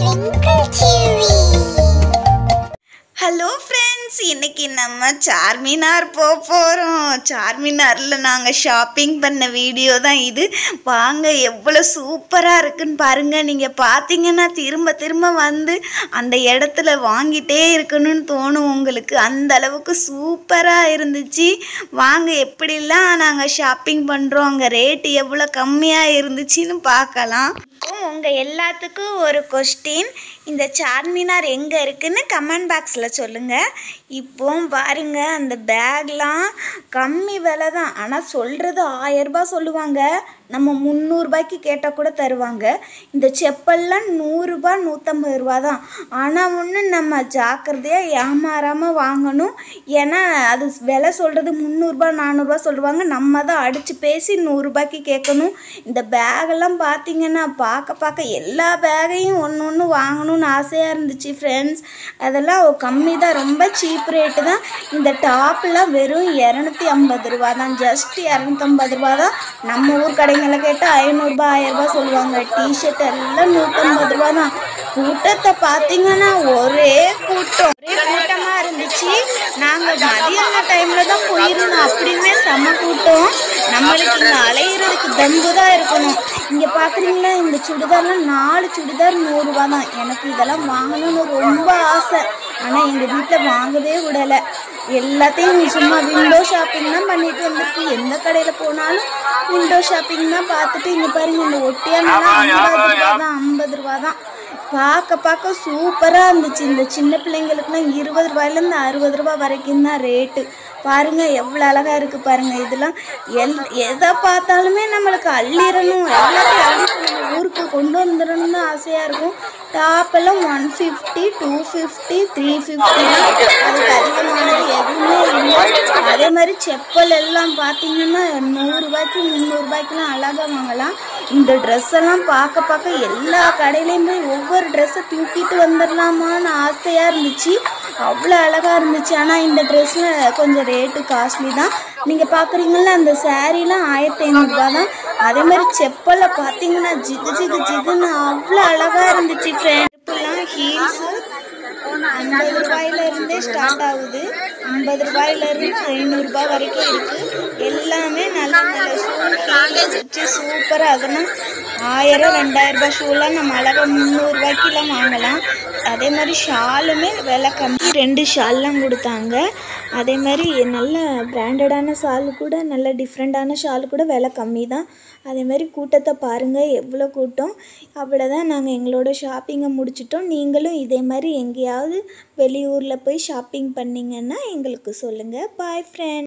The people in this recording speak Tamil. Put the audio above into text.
Twinkle Chewy. ஹலோ ஃப்ரெண்ட்ஸ் இன்னைக்கு நம்ம சார்மினார் போக போகிறோம் சார்மினாரில் நாங்கள் ஷாப்பிங் பண்ண வீடியோ தான் இது வாங்க எவ்வளோ சூப்பராக இருக்குன்னு பாருங்கள் நீங்கள் பார்த்தீங்கன்னா திரும்ப திரும்ப வந்து அந்த இடத்துல வாங்கிட்டே இருக்கணும்னு தோணும் உங்களுக்கு அந்த அளவுக்கு சூப்பராக இருந்துச்சு வாங்க எப்படிலாம் நாங்கள் ஷாப்பிங் பண்ணுறோம் அங்கே ரேட்டு எவ்வளோ கம்மியாக இருந்துச்சுன்னு பார்க்கலாம் உங்கள் எல்லாத்துக்கும் ஒரு கொஸ்டின் இந்த சார்மினார் எங்கே இருக்குன்னு கமெண்ட் பாக்ஸில் சொல்லுங்கள் இப்போ பாருங்க அந்த பேக்லாம் கம்மி விலை தான் ஆனால் சொல்கிறது ஆயரரூபா சொல்லுவாங்க நம்ம முந்நூறுபாய்க்கு கேட்டால் கூட தருவாங்க இந்த செப்பல்லாம் நூறுரூபா நூற்றம்பது ரூபா தான் ஆனால் ஒன்று நம்ம ஜாக்கிரதையாக ஏமாறாமல் வாங்கணும் ஏன்னா அது விலை சொல்கிறது முந்நூறுரூபா நானூறுரூவா சொல்லுவாங்க நம்ம தான் அடித்து பேசி நூறுரூபாய்க்கு கேட்கணும் இந்த பேகெல்லாம் பார்த்தீங்கன்னா பார்க்க பார்க்க எல்லா பேகையும் ஒன்று ஒன்று வாங்கணும்னு ஆசையாக இருந்துச்சு ஃப்ரெண்ட்ஸ் அதெல்லாம் கம்மி தான் ரொம்ப சீப் ரேட்டு தான் இந்த டாப்லாம் வெறும் இரநூத்தி ஐம்பது ரூபா தான் ஜஸ்ட் இரநூத்தம்பது ரூபா தான் நம்ம ஊர் கடைங்களில் கேட்டால் ஐநூறுரூபா ஆயிரரூபா சொல்லுவாங்க டிஷர்ட் எல்லாம் நூற்றம்பது ரூபா தான் கூட்டத்தை பார்த்தீங்கன்னா ஒரே கூட்டம் ஒரே கூட்டமாக இருந்துச்சு நாங்கள் மதியான டைமில் தான் போயிருந்தோம் அப்படியுமே செம கூட்டம் நம்மளுக்கு இங்கே அலையிறதுக்கு தம்பு தான் இருக்கணும் இங்கே பார்க்குறீங்களா இந்த சுடிதார்லாம் நாலு சுடிதார் நூறுரூவா தான் எனக்கு இதெல்லாம் வாங்கணும்னு ரொம்ப ஆசை ஆனால் எங்கள் வீட்டில் வாங்கவே விடலை எல்லாத்தையும் சும்மா விண்டோ ஷாப்பிங் தான் பண்ணிட்டு வந்துருக்கு எந்த கடையில் போனாலும் விண்டோ ஷாப்பிங் தான் பார்த்துட்டு இங்கே பாருங்க இந்த ஒட்டியானலாம் ஐம்பது ரூபா தான் ஐம்பது ரூபா தான் பார்க்க பார்க்க சூப்பராக இருந்துச்சு இந்த சின்ன பிள்ளைங்களுக்குலாம் இருபது ரூபாயிலேருந்து அறுபது ரூபா வரைக்கும் தான் ரேட்டு பாருங்க எவ்வளோ அழகா இருக்கு பாருங்க இதெல்லாம் எல் எதை பார்த்தாலுமே நம்மளுக்கு அள்ளிடணும் எல்லாத்தையும் அள்ளி நம்ம ஊருக்கு கொண்டு வந்துடணும் தான் ஆசையாக இருக்கும் டாப் எல்லாம் one fifty two fifty three fifty அதுக்கு அதிகமானது எதுவுமே இல்லை அதே மாதிரி செப்பல் எல்லாம் பார்த்தீங்கன்னா நூறுரூபாய்க்கு முந்நூறுபாய்க்குலாம் அழகாக வாங்கலாம் இந்த ட்ரெஸ் எல்லாம் பார்க்க பார்க்க எல்லா கடையிலையும் போய் ஒவ்வொரு ட்ரெஸ்ஸை தூக்கிட்டு வந்துடலாமான்னு ஆசையாக இருந்துச்சு அவ்வளோ அழகாக இருந்துச்சு ஆனால் இந்த ட்ரெஸ்ஸில் கொஞ்சம் ரேட்டு காஸ்ட்லி தான் நீங்கள் பார்க்குறீங்களா அந்த சாரீலாம் ஆயிரத்தி ஐநூறுரூவா தான் அதே மாதிரி செப்பலை பார்த்தீங்கன்னா ஜிகு ஜிகு ஜிகுன்னு அவ்வளோ அழகாக இருந்துச்சு ஃப்ரெண்ட் இப்பெல்லாம் ஹீல்ஸு ஐம்பது ரூபாயில இருந்தே ஸ்டார்ட் ஆகுது ஐம்பது ரூபாயில இருந்து ஐநூறுரூபா வரைக்கும் இருக்கு எல்லாமே நல்ல நல்ல ஷூ வச்சு சூப்பராக அதெல்லாம் ஆயிரம் ரெண்டாயிரம் ரூபாய் ஷூலாம் நம்ம அழகாக முந்நூறுரூவாய்க்குலாம் வாங்கலாம் அதே மாதிரி ஷாலுமே விலை கம்மி ரெண்டு ஷால்லாம் கொடுத்தாங்க அதே மாதிரி நல்ல பிராண்டடான ஷாலு கூட நல்ல டிஃப்ரெண்ட்டான ஷாலு கூட விலை கம்மி தான் அதே மாதிரி கூட்டத்தை பாருங்கள் எவ்வளோ கூட்டம் அவ்வளோதான் நாங்கள் எங்களோட ஷாப்பிங்கை முடிச்சிட்டோம் நீங்களும் இதே மாதிரி எங்கேயாவது வெளியூரில் போய் ஷாப்பிங் பண்ணிங்கன்னா எங்களுக்கு சொல்லுங்கள் பாய் ஃப்ரெண்ட்